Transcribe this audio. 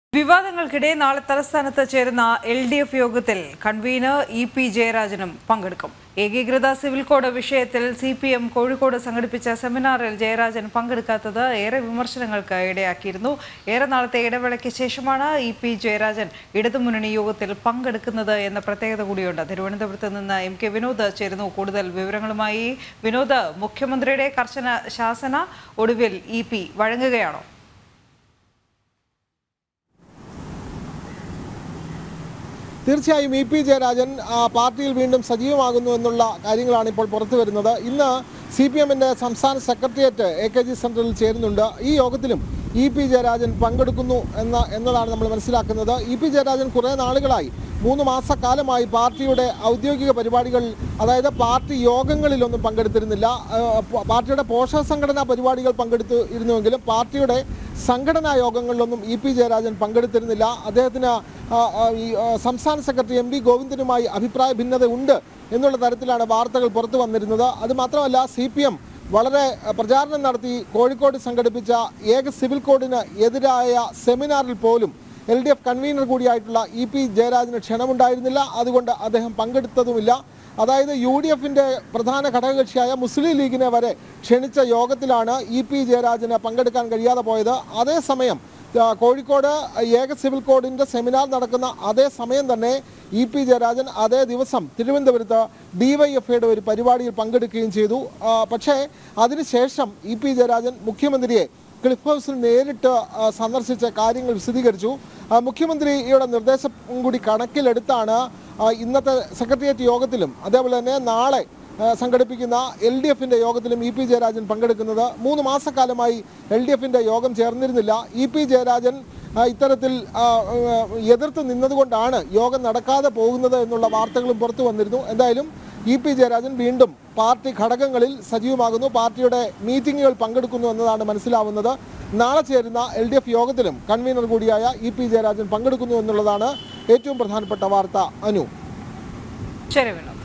വിവാദങ്ങൾക്കിടെ നാളെ തലസ്ഥാനത്ത് ചേരുന്ന എൽ ഡി എഫ് യോഗത്തിൽ കൺവീനർ ഇ പി ജയരാജനും പങ്കെടുക്കും ഏകീകൃത സിവിൽ കോഡ് വിഷയത്തിൽ സി പി എം കോഴിക്കോട് സംഘടിപ്പിച്ച സെമിനാറിൽ ജയരാജൻ പങ്കെടുക്കാത്തത് ഏറെ വിമർശനങ്ങൾക്ക് ഇടയാക്കിയിരുന്നു ഏറെ നാളത്തെ ഇടവേളയ്ക്ക് ശേഷമാണ് ഇ പി ജയരാജൻ ഇടതുമുന്നണി യോഗത്തിൽ പങ്കെടുക്കുന്നത് എന്ന പ്രത്യേകത കൂടിയുണ്ട് തിരുവനന്തപുരത്ത് നിന്ന് എം കെ വിനോദ് ചേരുന്നു കൂടുതൽ വിവരങ്ങളുമായി വിനോദ് മുഖ്യമന്ത്രിയുടെ കർശന ശാസന ഒടുവിൽ ഇ പി വഴങ്ങുകയാണോ തീർച്ചയായും ഇ പി ജയരാജൻ ആ, പാർട്ടിയിൽ വീണ്ടും സജീവമാകുന്നു എന്നുള്ള കാര്യങ്ങളാണ് ഇപ്പോൾ പുറത്തു വരുന്നത് ഇന്ന് സി പി എമ്മിൻ്റെ സംസ്ഥാന സെക്രട്ടേറിയറ്റ് എ കെ ജി സെൻറ്ററിൽ ചേരുന്നുണ്ട് ഈ യോഗത്തിലും ഇ പി ജയരാജൻ പങ്കെടുക്കുന്നു എന്ന എന്നതാണ് നമ്മൾ മനസ്സിലാക്കുന്നത് ഇ പി ജയരാജൻ കുറേ നാളുകളായി മൂന്ന് മാസക്കാലമായി പാർട്ടിയുടെ ഔദ്യോഗിക പരിപാടികൾ അതായത് പാർട്ടി യോഗങ്ങളിലൊന്നും പങ്കെടുത്തിരുന്നില്ല ആ, പ- പാർട്ടിയുടെ പോഷക സംഘടനാ പരിപാടികൾ പങ്കെടുത്തു ഇരുന്നുവെങ്കിലും പാർട്ടിയുടെ സംഘടനാ യോഗങ്ങളിലൊന്നും ഇ പി ജയരാജൻ പങ്കെടുത്തിരുന്നില്ല അദ്ദേഹത്തിന് ആ, ആ, ഈ ആ, സംസ്ഥാന സെക്രട്ടറി എം വി ഗോവിന്ദനുമായി അഭിപ്രായ ഭിന്നത ഉണ്ട് എന്നുള്ള തരത്തിലാണ് വാർത്തകൾ പുറത്തു വന്നിരുന്നത് അത് മാത്രമല്ല സി പി എം വളരെ ആ, പ്രചാരണം നടത്തി കോഴിക്കോട് സംഘടിപ്പിച്ച ഏക സിവിൽ കോഡിന് എതിരായ സെമിനാറിൽ പോലും എൽ ഡി എഫ് കൺവീനർ കൂടിയായിട്ടുള്ള ഇ പി ജയരാജന് ക്ഷണമുണ്ടായിരുന്നില്ല അതുകൊണ്ട് അദ്ദേഹം പങ്കെടുത്തതുമില്ല അതായത് യു ഡി എഫിൻ്റെ പ്രധാന ഘടകകക്ഷിയായ മുസ്ലിം ലീഗിനെ വരെ ക്ഷണിച്ച യോഗത്തിലാണ് ഇ പി ജയരാജന് പങ്കെടുക്കാൻ കഴിയാതെ പോയത് അതേസമയം ആ, കോഴിക്കോട് ഏക സിവിൽ കോഡിൻ്റെ സെമിനാർ നടക്കുന്ന അതേ സമയം തന്നെ ഇ പി ജയരാജൻ അതേ ദിവസം തിരുവനന്തപുരത്ത് ഡിവൈഎഫ്ഐയുടെ ഒരു പരിപാടിയിൽ പങ്കെടുക്കുകയും ചെയ്തു ആ, പക്ഷേ അതിനുശേഷം ഇ പി ജയരാജൻ മുഖ്യമന്ത്രിയെ ക്ലിഫ് ഹൗസിൽ നേരിട്ട് ആ, സന്ദർശിച്ച കാര്യങ്ങൾ വിശദീകരിച്ചു ആ, മുഖ്യമന്ത്രിയുടെ നിർദ്ദേശം കൂടി കണക്കിലെടുത്താണ് ആ, ഇന്നത്തെ സെക്രട്ടേറിയറ്റ് യോഗത്തിലും അതേപോലെ തന്നെ നാളെ ആ, സംഘടിപ്പിക്കുന്ന എൽ ഡി എഫിൻ്റെ യോഗത്തിലും ഇ പി ജയരാജൻ പങ്കെടുക്കുന്നത് മൂന്ന് മാസക്കാലമായി എൽ ഡി എഫിൻ്റെ യോഗം ചേർന്നിരുന്നില്ല ഇ പി ജയരാജൻ ആ, ഇത്തരത്തിൽ ആ, ആ, എതിർത്ത് നിന്നതുകൊണ്ടാണ് യോഗം നടക്കാതെ പോകുന്നത് എന്നുള്ള വാർത്തകളും പുറത്തു വന്നിരുന്നു എന്തായാലും ഇ പി ജയരാജൻ വീണ്ടും പാർട്ടി ഘടകങ്ങളിൽ സജീവമാകുന്നു പാർട്ടിയുടെ മീറ്റിങ്ങുകൾ പങ്കെടുക്കുന്നു എന്നതാണ് മനസ്സിലാവുന്നത് നാളെ ചേരുന്ന എൽ ഡി എഫ് യോഗത്തിലും കൺവീനർ കൂടിയായ ഇ പി ജയരാജൻ പങ്കെടുക്കുന്നു എന്നുള്ളതാണ് ഏറ്റവും പ്രധാനപ്പെട്ട വാർത്ത അനു ശരി വിനോദ്